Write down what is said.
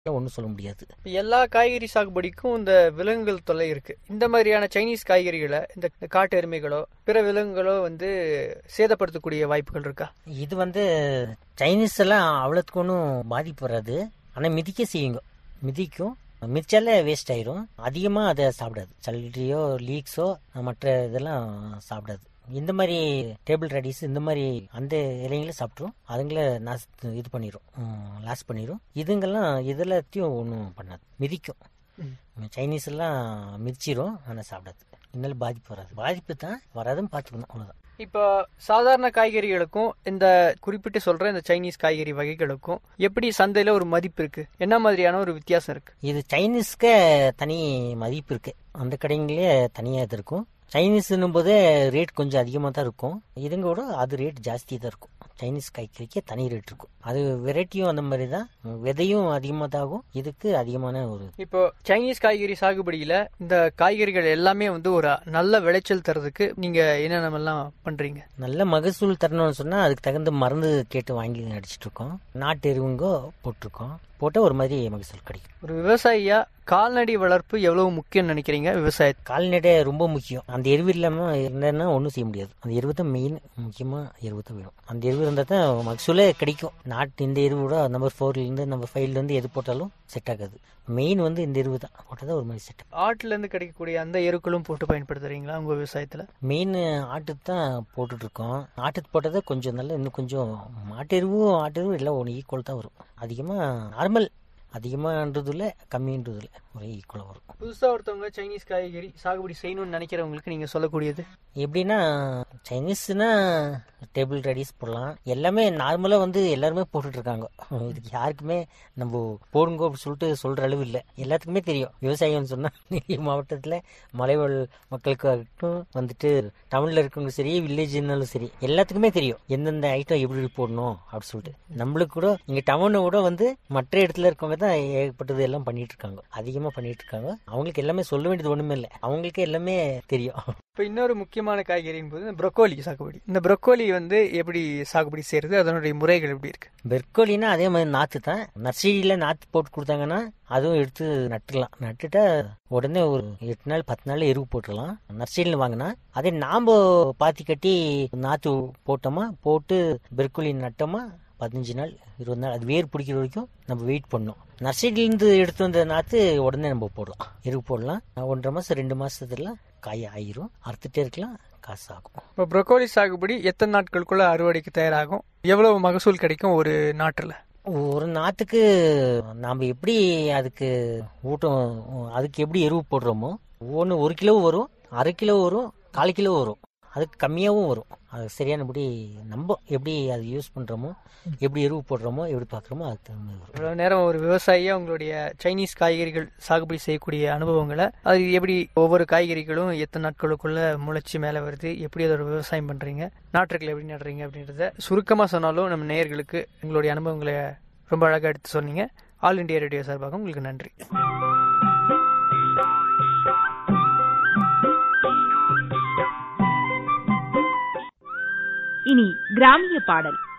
ஒன்றும் சொல்ல முடியாது இப்ப எல்லா காய்கறி சாகுபடிக்கும் இந்த விலங்குகள் தொல்லை இருக்கு இந்த மாதிரியான சைனீஸ் காய்கறிகளை இந்த காட்டு எருமைகளோ பிற விலங்குகளோ வந்து சேதப்படுத்தக்கூடிய வாய்ப்புகள் இருக்கா இது வந்து சைனீஸ் எல்லாம் அவ்வளோத்துக்கு ஒன்றும் பாதிப்பு வராது ஆனால் மிதிக்க செய்யுங்க மிதிக்கும் மிதிச்சாலே வேஸ்ட் ஆயிரும் அதிகமாக அதை சாப்பிடாது சல்லியோ லீக்ஸோ மற்ற இதெல்லாம் சாப்பிடாது இந்த மாதிரி டேபிள் ரெடிஸ் இந்த மாதிரி அந்த இலைங்களை சாப்பிட்ரும் அதுங்கள நாஸ் இது பண்ணிடும் லாஸ் பண்ணிடும் இதுங்கெல்லாம் இதெல்லாத்தையும் ஒன்றும் பண்ணாது மிதிக்கும் சைனீஸ் எல்லாம் மிதிச்சிரும் ஆனால் சாப்பிடாது இருந்தாலும் பாதிப்பு வராது பாதிப்பு தான் வராதுன்னு பார்த்துக்கணும் அவ்வளோதான் இப்போ சாதாரண காய்கறிகளுக்கும் இந்த குறிப்பிட்டு சொல்ற இந்த சைனீஸ் காய்கறி வகைகளுக்கும் எப்படி சந்தையில ஒரு மதிப்பு இருக்கு என்ன மாதிரியான ஒரு வித்தியாசம் இருக்கு இது சைனீஸ்க்கு தனி மதிப்பு இருக்கு அந்த கடைங்களே தனியாக இது இருக்கும் சைனீஸ்னும் போது ரேட் கொஞ்சம் அதிகமாக தான் இருக்கும் இதுங்க கூட அது ரேட் ஜாஸ்தி தான் இருக்கும் சைனீஸ் காய்கறிக்கு தனி ரேட் இருக்கும் அது வெரைட்டியும் அந்த மாதிரி தான் விதையும் அதிகமாக தான் ஆகும் இதுக்கு அதிகமான ஒரு இப்போ சைனீஸ் காய்கறி சாகுபடியில இந்த காய்கறிகள் எல்லாமே வந்து ஒரு நல்ல விளைச்சல் தரதுக்கு நீங்க என்னென்னலாம் பண்றீங்க நல்ல மகசூல் தரணும்னு சொன்னால் அதுக்கு தகுந்த மருந்து கேட்டு வாங்கி அடிச்சிட்டு இருக்கோம் நாட்டு எருவுங்கோ போட்டிருக்கோம் போட்டால் ஒரு மாதிரி மகசூல் கிடைக்கும் ஒரு விவசாயியா கால்நடை வளர்ப்பு எவ்வளவு முக்கியம்னு நினைக்கிறீங்க விவசாயத்துக்கு கால்நடை ரொம்ப முக்கியம் அந்த எருவு இல்லாமல் இருந்தேன்னா ஒன்றும் செய்ய முடியாது அந்த எருவு தான் மெயின் முக்கியமாக எருவு தான் வேணும் அந்த எருவு இருந்தால் தான் மகசூலே கிடைக்கும் நாட்டு இந்த எருவோட நம்பர் ஃபோர்லேருந்து நம்பர் ஃபைவ்லேருந்து எது போட்டாலும் செட் ஆகாது மெயின் வந்து இந்த எருவு தான் போட்டால் தான் ஒரு மாதிரி செட் ஆட்டுல இருந்து கிடைக்கக்கூடிய அந்த எருக்களும் போட்டு பயன்படுத்துறீங்களா உங்க விவசாயத்துல மெயின் ஆட்டுக்கு தான் போட்டுட்டு இருக்கோம் ஆட்டுக்கு போட்டதை கொஞ்சம் நல்லா இன்னும் கொஞ்சம் மாட்டு எருவும் ஆட்டு எருவும் எல்லாம் ஒன்று ஈக்குவல் தான் வரும் அதிகமாக நார்மல் அதிகமாகன்றதுல கம்மின்றதுல ஒரே ஈக்குவலாக வரும் புதுசா ஒருத்தவங்க சைனீஸ் காய்கறி சாகுபடி செய்யணும்னு நினைக்கிறவங்களுக்கு நீங்க சொல்லக்கூடியது எப்படின்னா சைனீஸ்னா டேபிள் ரெடிஸ் போடலாம் எல்லாமே நார்மலாக வந்து எல்லாருமே போட்டுட்டு இருக்காங்க இதுக்கு யாருக்குமே நம்ம போடுங்க அப்படின்னு சொல்லிட்டு சொல்ற அளவு இல்லை எல்லாத்துக்குமே தெரியும் விவசாயம்னு சொன்னா நிறைய மாவட்டத்தில் மலைவாழ் மக்களுக்காகட்டும் வந்துட்டு டவுன்ல இருக்கவங்க சரி வில்லேஜ்னாலும் சரி எல்லாத்துக்குமே தெரியும் எந்தெந்த ஐட்டம் எப்படி போடணும் அப்படின்னு சொல்லிட்டு நம்மளுக்கு கூட இங்க டவுனை கூட வந்து மற்ற இடத்துல இருக்கவங்க தான் ஏகப்பட்டது எல்லாம் பண்ணிட்டு இருக்காங்க அதிகமாக பண்ணிட்டு இருக்காங்க அவங்களுக்கு எல்லாமே சொல்ல வேண்டியது ஒண்ணுமே இல்லை அவங்களுக்கு எல்லாமே தெரியும் இப்போ இன்னொரு முக்கியமான காய்கறியின் போது ப்ரொக்கோலி சாகுபடி இந்த ப்ரொக்கோலி வந்து எப்படி சாகுபடி செய்யறது அதனுடைய முறைகள் எப்படி இருக்கு பெர்கோலினா அதே மாதிரி நாற்று தான் நர்சரியில நாற்று போட்டு கொடுத்தாங்கன்னா அதுவும் எடுத்து நட்டுக்கலாம் நட்டுட்டா உடனே ஒரு எட்டு நாள் பத்து நாள் எருவு போட்டுடலாம் நர்சரியில் வாங்கினா அதே நாம பாத்தி கட்டி நாற்று போட்டோமா போட்டு பெர்கோலி நட்டோமா பதினஞ்சு நாள் இருபது நாள் அது வேர் பிடிக்கிற வரைக்கும் நம்ம வெயிட் பண்ணணும் நர்சரியிலேருந்து எடுத்து வந்த நாற்று உடனே நம்ம போடலாம் எருவு போடலாம் ஒன்றரை மாதம் ரெண்டு மாசத்துல காய் ஆயிரும் அறுத்துட்டே இருக்கலாம் காசு ஆகும் இப்போ ப்ரொக்கோலி சாகுபடி எத்தனை நாட்களுக்குள்ள அறுவடைக்கு தயாராகும் எவ்வளவு மகசூல் கிடைக்கும் ஒரு நாட்டுல ஒரு நாத்துக்கு நாம் எப்படி அதுக்கு ஊட்டம் அதுக்கு எப்படி எருவு போடுறோமோ ஒன்று ஒரு கிலோ வரும் அரை கிலோ வரும் கால் கிலோ வரும் அதுக்கு கம்மியாகவும் வரும் அது சரியானபடி நம்ம எப்படி அது யூஸ் பண்ணுறோமோ எப்படி எருவு போடுறோமோ எப்படி பார்க்குறோமோ அதுக்கு தகுந்த மாதிரி வரும் இவ்வளவு நேரம் ஒரு விவசாயியா உங்களுடைய சைனீஸ் காய்கறிகள் சாகுபடி செய்யக்கூடிய அனுபவங்களை அது எப்படி ஒவ்வொரு காய்கறிகளும் எத்தனை நாட்களுக்குள்ள முளைச்சி மேலே வருது எப்படி அதோட விவசாயம் பண்றீங்க நாற்றுக்களை எப்படி நடுறீங்க அப்படின்றத சுருக்கமா சொன்னாலும் நம்ம நேயர்களுக்கு உங்களுடைய அனுபவங்களை ரொம்ப அழகா எடுத்து சொன்னீங்க ஆல் இண்டியா ரேடியோ சார்பாக உங்களுக்கு நன்றி இனி கிராமிய பாடல்